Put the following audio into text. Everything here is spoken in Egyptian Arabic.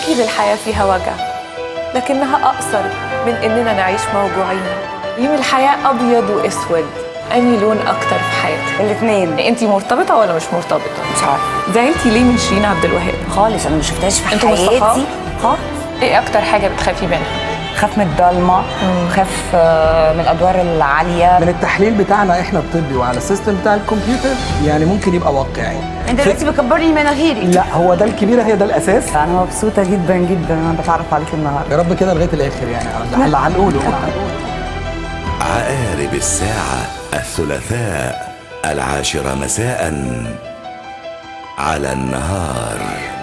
أكيد الحياة فيها وجع لكنها أقصر من إننا نعيش موجوعين ريم الحياة أبيض وأسود أنهي لون أكتر في حياتك؟ الاثنين أنت مرتبطة ولا مش مرتبطة؟ مش عارفه زعلتي ليه من شيرين عبد الوهاب؟ خالص انا ما شفتهاش في انتوا حياتي مصطفى؟ خالص إيه أكتر حاجة بتخافي منها؟ خاف من الضلمه خاف آه، من الادوار العاليه من التحليل بتاعنا احنا الطبي وعلى السيستم بتاع الكمبيوتر يعني ممكن يبقى واقعي انت دلوقتي بتكبرني مناخيري لا هو ده الكبيره هي ده الاساس انا مبسوطه جدا جدا انا بتعرف عليك النهارده يا رب كده لغايه الاخر يعني على اللي هنقوله عقارب الساعة الثلاثاء العاشرة مساء على النهار